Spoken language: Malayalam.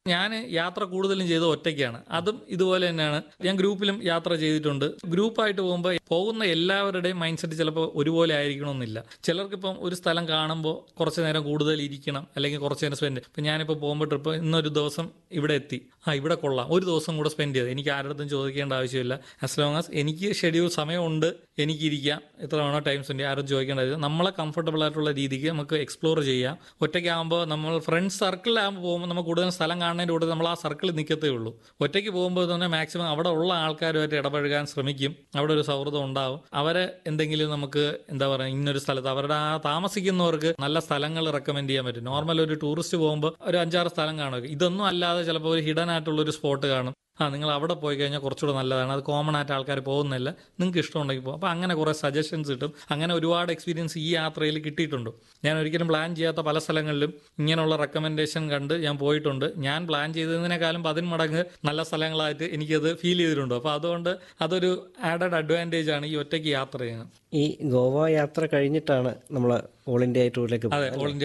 ഞാൻ യാത്ര കൂടുതലും ചെയ്തത് ഒറ്റയ്ക്കാണ് അതും ഇതുപോലെ തന്നെയാണ് ഞാൻ ഗ്രൂപ്പിലും യാത്ര ചെയ്തിട്ടുണ്ട് ഗ്രൂപ്പായിട്ട് പോകുമ്പോൾ പോകുന്ന എല്ലാവരുടെയും മൈൻഡ് സെറ്റ് ചിലപ്പോൾ ഒരുപോലെ ആയിരിക്കണമെന്നില്ല ചിലർക്കിപ്പം ഒരു സ്ഥലം കാണുമ്പോൾ കുറച്ച് നേരം കൂടുതൽ ഇരിക്കണം അല്ലെങ്കിൽ കുറച്ച് നേരം സ്പെൻഡ് ഇപ്പം ഞാനിപ്പോൾ പോകുമ്പോൾ ട്രിപ്പ് ഇന്നൊരു ദിവസം ഇവിടെ എത്തി ആ ഇവിടെ കൊള്ളാം ഒരു ദിവസം കൂടെ സ്പെൻഡ് ചെയ്ത് എനിക്ക് ആരുടെ ചോദിക്കേണ്ട ആവശ്യമില്ല ആസ് ലോങ് ആസ് എനിക്ക് ഷെഡ്യൂൾ സമയമുണ്ട് എനിക്ക് ഇരിക്കാം എത്ര വേണോ ടൈം സ്പെൻഡ് ചെയ്യാം ആരും ചോദിക്കേണ്ട ആവശ്യം നമ്മളെ കംഫർട്ടബിൾ ആയിട്ടുള്ള രീതിക്ക് നമുക്ക് എക്സ്പ്ലോർ ചെയ്യാം ഒറ്റയ്ക്കാകുമ്പോൾ നമ്മൾ ഫ്രണ്ട്സ് സർക്കിളിലാകുമ്പോൾ പോകുമ്പോൾ നമുക്ക് കൂടുതൽ സ്ഥലം കാണുന്നതിൻ്റെ കൂടെ നമ്മൾ ആ സർക്കിളിൽ നിൽക്കത്തേ ഉള്ളൂ ഒറ്റയ്ക്ക് പോകുമ്പോൾ തന്നെ മാക്സിമം അവിടെ ഉള്ള ആൾക്കാരുമായിട്ട് ഇടപഴകാൻ ശ്രമിക്കും അവിടെ ഒരു സൗഹൃദം ഉണ്ടാവും അവരെ എന്തെങ്കിലും നമുക്ക് എന്താ പറയുക ഇന്നൊരു സ്ഥലത്ത് അവരുടെ ആ താമസിക്കുന്നവർക്ക് നല്ല സ്ഥലങ്ങൾ റെക്കമെൻഡ് ചെയ്യാൻ പറ്റും നോർമൽ ഒരു ടൂറിസ്റ്റ് പോകുമ്പോൾ ഒരു അഞ്ചാറ് സ്ഥലം കാണും ഇതൊന്നും അല്ലാതെ ചിലപ്പോൾ ഒരു ഹിഡൻ ആയിട്ടുള്ള ഒരു സ്പോട്ട് കാണും ആ നിങ്ങൾ അവിടെ പോയി കഴിഞ്ഞാൽ കുറച്ചുകൂടെ നല്ലതാണ് അത് കോമൺ ആയിട്ട് ആൾക്കാർ പോകുന്നില്ല നിങ്ങൾക്ക് ഇഷ്ടമുണ്ടെങ്കിൽ പോകും അപ്പോൾ അങ്ങനെ കുറേ സജഷൻസ് കിട്ടും അങ്ങനെ ഒരുപാട് എക്സ്പീരിയൻസ് ഈ യാത്രയിൽ കിട്ടിയിട്ടുണ്ട് ഞാൻ ഒരിക്കലും പ്ലാൻ ചെയ്യാത്ത പല സ്ഥലങ്ങളിലും ഇങ്ങനെയുള്ള റെക്കമെൻഡേഷൻ കണ്ട് ഞാൻ പോയിട്ടുണ്ട് ഞാൻ പ്ലാൻ ചെയ്തതിനേക്കാളും പതിന് മടങ്ങ് നല്ല സ്ഥലങ്ങളായിട്ട് എനിക്കത് ഫീൽ ചെയ്തിട്ടുണ്ട് അപ്പോൾ അതുകൊണ്ട് അതൊരു ആഡഡ് അഡ്വാൻറ്റേജ് ആണ് ഈ ഒറ്റയ്ക്ക് യാത്ര ചെയ്യുന്നത് ഈ ഗോവ യാത്ര കഴിഞ്ഞിട്ടാണ് നമ്മൾ ഓൾ ഇന്ത്യ ടൂറിലേക്ക് അതെ ഓൾ ഇന്ത്യ